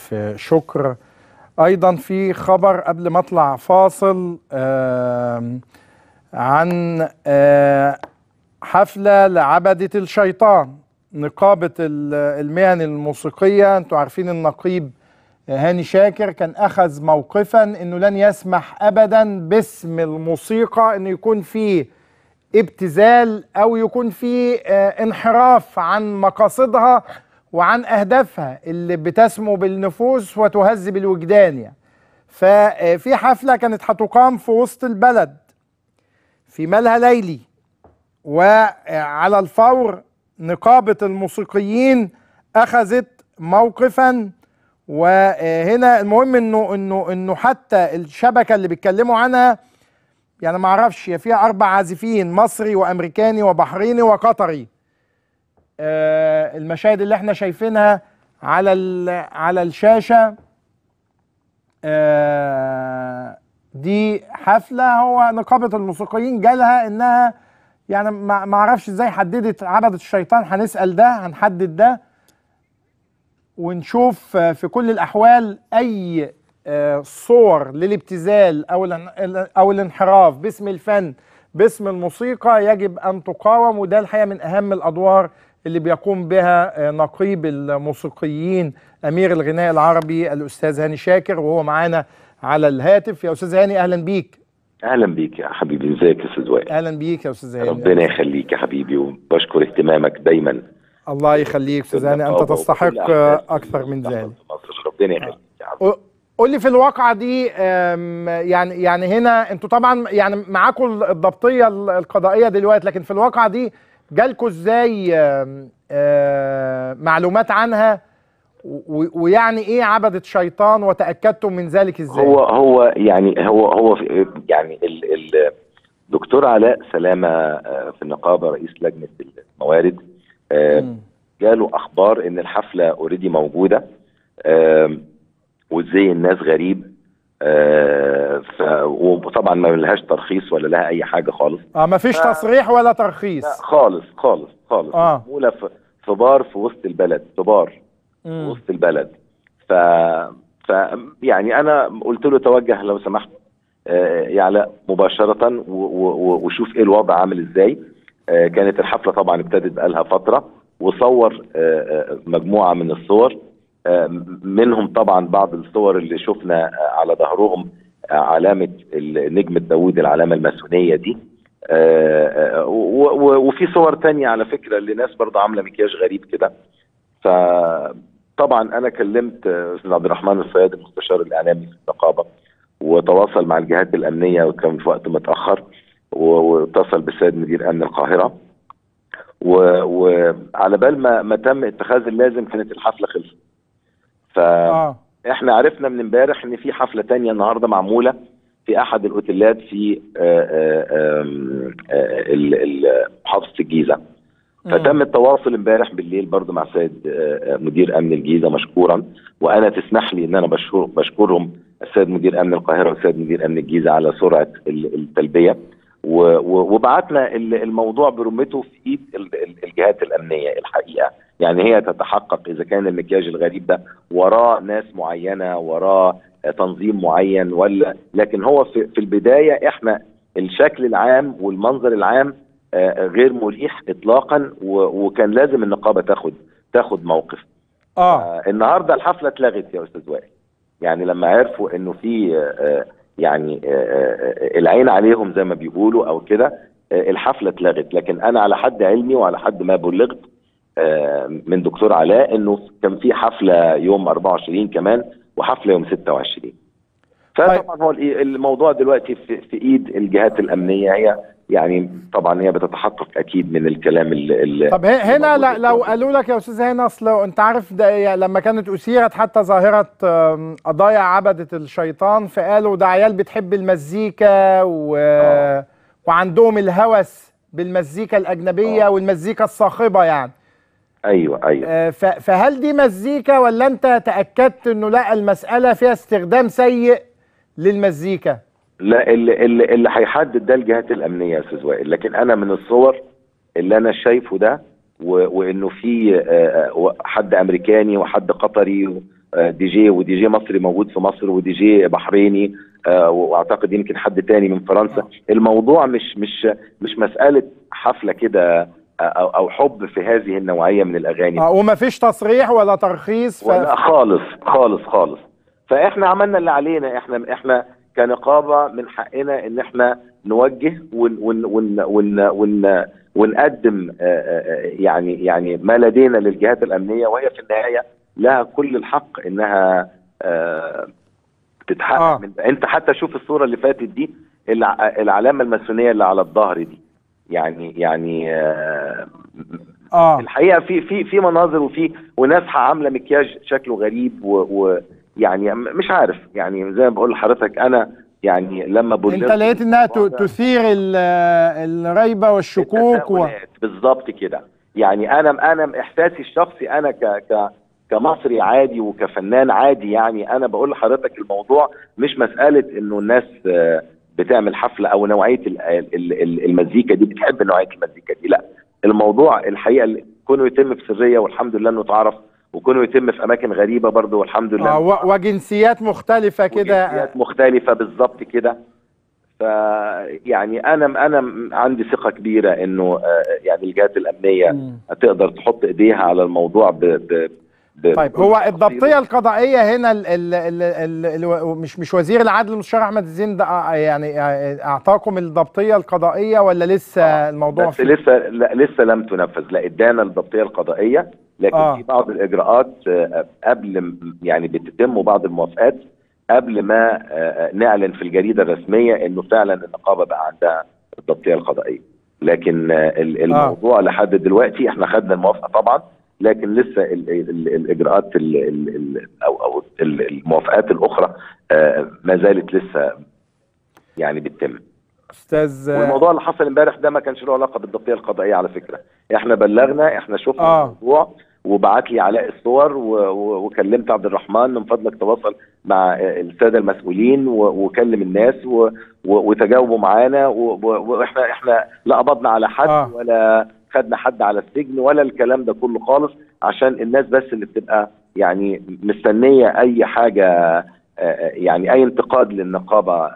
ألف شكر أيضا في خبر قبل ما أطلع فاصل آم، عن آه، حفلة لعبدة الشيطان نقابة ال- المهن الموسيقية انتوا عارفين النقيب هاني شاكر كان أخذ موقفا أنه لن يسمح أبدا باسم الموسيقى أنه يكون فيه ابتذال أو يكون فيه آه، انحراف عن مقاصدها وعن أهدافها اللي بتسمو بالنفوس وتهذب الوجدان يعني. ففي حفلة كانت هتقام في وسط البلد في ملهى ليلي وعلى الفور نقابة الموسيقيين أخذت موقفا وهنا المهم انه انه انه حتى الشبكه اللي بيتكلموا عنها يعني ما اعرفش هي فيها اربع عازفين مصري وامريكاني وبحريني وقطري آه، المشاهد اللي احنا شايفينها على ال- على الشاشه آه، دي حفله هو نقابه الموسيقيين جالها انها يعني ما ما اعرفش ازاي حددت عبدة الشيطان هنسال ده هنحدد ده ونشوف آه، في كل الاحوال اي آه، صور للابتذال او الان- او الانحراف باسم الفن باسم الموسيقى يجب ان تقاوم وده الحقيقه من اهم الادوار اللي بيقوم بها آه، نقيب الموسيقيين امير الغناء العربي الاستاذ هاني شاكر وهو معانا على الهاتف يا استاذ هاني اهلا بيك اهلا بيك يا حبيبي ازيك يا استاذ وائل اهلا بيك يا استاذ هاني ربنا يخليك يا حبيبي وبشكر اهتمامك دايما الله يخليك استاذ هاني انت بالنقابة تستحق وكل أحداث اكثر من ذلك في مصر ربنا يخليك يا حبيبي قول لي في الواقعة دي أم، يعني يعني هنا انتوا طبعا يعني معاكم الضبطية القضائية دلوقتي لكن في الواقعة دي جالكوا ازاي أم، أم، معلومات عنها و- ويعني ايه عبدة شيطان وتأكدتم من ذلك ازاي؟ هو هو يعني هو هو في- يعني ال- ال- الدكتور علاء سلامه آه، في النقابه رئيس لجنه الموارد آه، مم. جاله اخبار ان الحفله اوريدي موجوده آم، وازاي الناس غريب آه، ف- وطبعا ما لهاش ترخيص ولا لها اي حاجه خالص اه مفيش تصريح ولا لا ترخيص خالص خالص خالص آه. معموله في في بار في وسط البلد في بار في مم. وسط البلد ف ف يعني انا قلت له توجه لو سمحت آه، يا علاء مباشره و- و- وشوف ايه الوضع عامل ازاي آه، كانت الحفله طبعا ابتدت بقالها فتره وصور آه، آه، مجموعه من الصور آه، منهم طبعا بعض الصور اللي شفنا آه، على ظهرهم آه، علامه نجمه داوود العلامه الماسونيه دي آه، آه، و- و- وفي صور تانية على فكرة لناس برضه عاملة مكياج غريب كده فطبعا أنا كلمت آه، أستاذ عبد الرحمن الصياد المستشار الإعلامي في النقابة وتواصل مع الجهات الأمنية وكان في وقت متأخر و- واتصل بالسيد مدير أمن القاهرة و- وعلى بال ما ما تم اتخاذ اللازم كانت الحفلة خلصت ف اه احنا عرفنا من امبارح ان في حفله تانية النهارده معموله في احد الاوتيلات في آه، آه، آم، آه، ال- ال- محافظه الجيزه فتم التواصل امبارح بالليل برضو مع سيد آه، آه، مدير امن الجيزه مشكورا وانا تسمح لي ان انا بشكر بشكرهم السيد مدير امن القاهره والسيد مدير امن الجيزه على سرعه ال- التلبيه و- و- وبعتنا ال- الموضوع برمته في ايد ال- ال- الجهات الامنيه الحقيقه يعني هي تتحقق اذا كان المكياج الغريب ده وراه ناس معينه وراه آه، تنظيم معين ولا لكن هو في, في البدايه احنا الشكل العام والمنظر العام آه، غير مريح اطلاقا و- وكان لازم النقابه تاخد تاخد موقف اه آه، النهارده الحفله اتلغت يا استاذ وائل يعني لما عرفوا انه في آه، يعني آه، آه، العين عليهم زي ما بيقولوا او كده آه، الحفله اتلغت لكن انا على حد علمي وعلى حد ما بلغت آه، من دكتور علاء انه كان في حفله يوم 24 كمان وحفله يوم 26 فطبعا هو الإي- الموضوع دلوقتي في, في ايد الجهات الامنيه هي يعني طبعا هي بتتحقق اكيد من الكلام اللي طب ه- هنا ل- لو قالوا لك يا استاذ هنا اصل انت عارف ده يعني لما كانت اثيرت حتى ظاهره آم، قضايا عبده الشيطان فقالوا ده عيال بتحب المزيكا و... وعندهم الهوس بالمزيكا الاجنبيه آه. والمزيكا الصاخبه يعني ايوه ايوه آه، ف- فهل دي مزيكا ولا انت تاكدت انه لا المساله فيها استخدام سيء للمزيكا لا اللي اللي, اللي هيحدد ده الجهات الامنيه يا استاذ وائل لكن انا من الصور اللي انا شايفه ده و- وانه في آه، آه، حد امريكاني وحد قطري آه، دي جي ودي جي مصري موجود في مصر ودي جي بحريني آه، واعتقد يمكن حد تاني من فرنسا الموضوع مش مش مش مساله حفله كده آه، او او حب في هذه النوعيه من الاغاني آه وما فيش تصريح ولا ترخيص ف... ولا خالص خالص خالص فاحنا عملنا اللي علينا احنا احنا كنقابه من حقنا ان احنا نوجه ون ون ون ون ون ونقدم آه، آه، يعني يعني ما لدينا للجهات الامنيه وهي في النهايه لها كل الحق انها آه، تتحقق آه. من انت حتى شوف الصوره اللي فاتت دي الع- العلامه الماسونيه اللي على الظهر دي يعني يعني آه، اه الحقيقه في في في مناظر وفي وناس عامله مكياج شكله غريب ويعني مش عارف يعني زي ما بقول لحضرتك انا يعني لما بقول انت لقيت انها ت- تثير ال- الريبه والشكوك و... التساؤلات بالظبط كده يعني انا انا احساسي الشخصي انا ك ك كمصري عادي وكفنان عادي يعني انا بقول لحضرتك الموضوع مش مساله انه الناس آه، بتعمل حفله او نوعيه ال- ال- ال- المزيكا دي بتحب نوعيه المزيكا دي لا الموضوع الحقيقه اللي كونه يتم بسريه والحمد لله انه اتعرف وكونه يتم في اماكن غريبه برضه والحمد لله آه و- وجنسيات مختلفه كده وجنسيات مختلفة بالظبط كده ف يعني انا انا عندي ثقة كبيرة انه آه، يعني الجهات الامنية مم. هتقدر تحط ايديها على الموضوع ب ب ب طيب بكل هو تفاصيله. الضبطيه القضائيه هنا ال ال ال ال ال مش مش وزير العدل المستشار احمد الزين ده آه، يعني آه، اعطاكم الضبطيه القضائيه ولا لسه الموضوع بس فيه؟ لسه لا لسه لم تنفذ لا ادانا الضبطيه القضائيه لكن آه. في بعض الاجراءات آه، قبل م- يعني بتتم بعض الموافقات قبل ما آه، نعلن في الجريده الرسميه انه فعلا النقابه بقى عندها الضبطيه القضائيه لكن آه، ال- الموضوع لحد دلوقتي احنا خدنا الموافقه طبعا لكن لسه ال ال الاجراءات ال ال ال او او ال- الموافقات الاخرى آه، ما زالت لسه يعني بتتم استاذ والموضوع اللي حصل امبارح ده ما كانش له علاقه بالضبطيه القضائيه على فكره احنا بلغنا احنا شفنا آه. الموضوع وبعت لي علاء الصور و- و- وكلمت عبد الرحمن من فضلك تواصل مع آه، الساده المسؤولين و- وكلم الناس و- و- وتجاوبوا معانا و- و- واحنا احنا لا قبضنا على حد آه. ولا خدنا حد على السجن ولا الكلام ده كله خالص عشان الناس بس اللي بتبقى يعني مستنيه اي حاجه آه، آه، يعني اي انتقاد للنقابه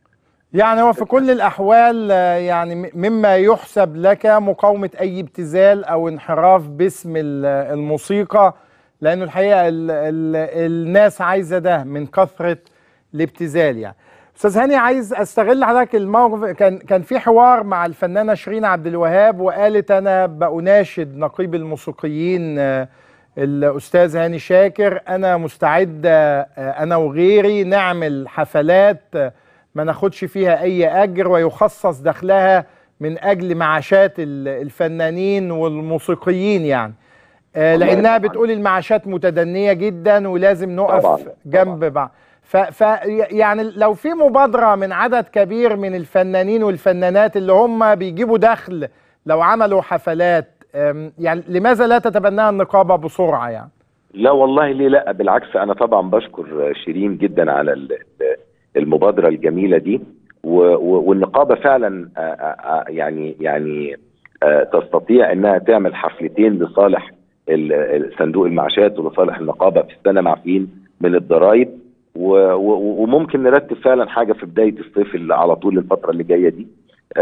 يعني هو في كل الأحوال آه، يعني م- مما يحسب لك مقاومة أي ابتذال أو انحراف باسم ال- الموسيقى لأنه الحقيقة ال ال الناس عايزة ده من كثرة الابتذال يعني أستاذ هاني عايز أستغل حضرتك الموقف كان كان في حوار مع الفنانة شيرين عبد الوهاب وقالت أنا بأناشد نقيب الموسيقيين آه، الأستاذ هاني شاكر أنا مستعدة آه، أنا وغيري نعمل حفلات آه، ما ناخدش فيها اي اجر ويخصص دخلها من اجل معاشات ال- الفنانين والموسيقيين يعني آه، والله لانها طبعاً. بتقول المعاشات متدنيه جدا ولازم نقف طبعاً، جنب بعض ف, ف يعني لو في مبادره من عدد كبير من الفنانين والفنانات اللي هم بيجيبوا دخل لو عملوا حفلات آم، يعني لماذا لا تتبناها النقابه بسرعه يعني لا والله ليه لا بالعكس انا طبعا بشكر شيرين جدا على ال- ال- المبادره الجميله دي و- و- والنقابه فعلا آه، آه، آه، يعني يعني آه، تستطيع انها تعمل حفلتين لصالح ال- ال- صندوق المعاشات ولصالح النقابه في السنه معفين من الضرائب و- و- وممكن نرتب فعلا حاجه في بدايه الصيف اللي على طول الفتره اللي جايه دي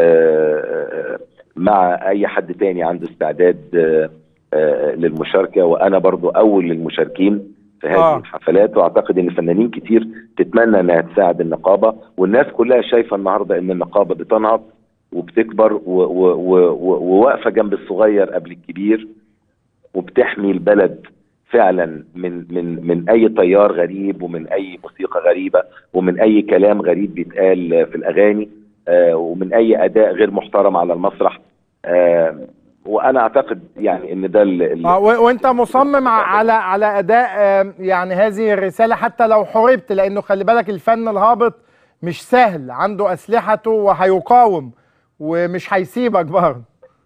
آه، آه، مع اي حد تاني عنده استعداد آه، آه، للمشاركه وانا برضو اول المشاركين في هذه آه. آه. الحفلات واعتقد ان فنانين كتير تتمنى انها تساعد النقابه والناس كلها شايفه النهارده ان النقابه بتنهض وبتكبر و- و- و- و- وواقفه جنب الصغير قبل الكبير وبتحمي البلد فعلا من من من اي تيار غريب ومن اي موسيقى غريبه ومن اي كلام غريب بيتقال في الاغاني آه، ومن اي اداء غير محترم على المسرح آه، وانا اعتقد يعني ان ده ال- ال- اه و- وانت مصمم ع- على على اداء آم، يعني هذه الرساله حتى لو حاربت لانه خلي بالك الفن الهابط مش سهل عنده اسلحته وهيقاوم ومش هيسيبك برضه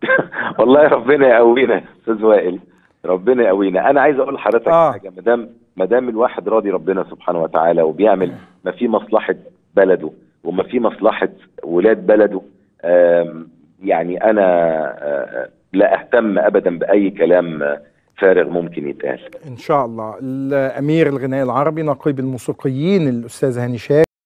والله ربنا يقوينا يا استاذ وائل ربنا يقوينا انا عايز اقول لحضرتك آه. حاجه ما دام ما دام الواحد راضي ربنا سبحانه وتعالى وبيعمل ما في مصلحه بلده وما في مصلحه ولاد بلده آم، يعني انا آه، لا اهتم ابدا باي كلام آه، فارغ ممكن يتقال ان شاء الله الامير الغناء العربي نقيب الموسيقيين الاستاذ هاني شاكر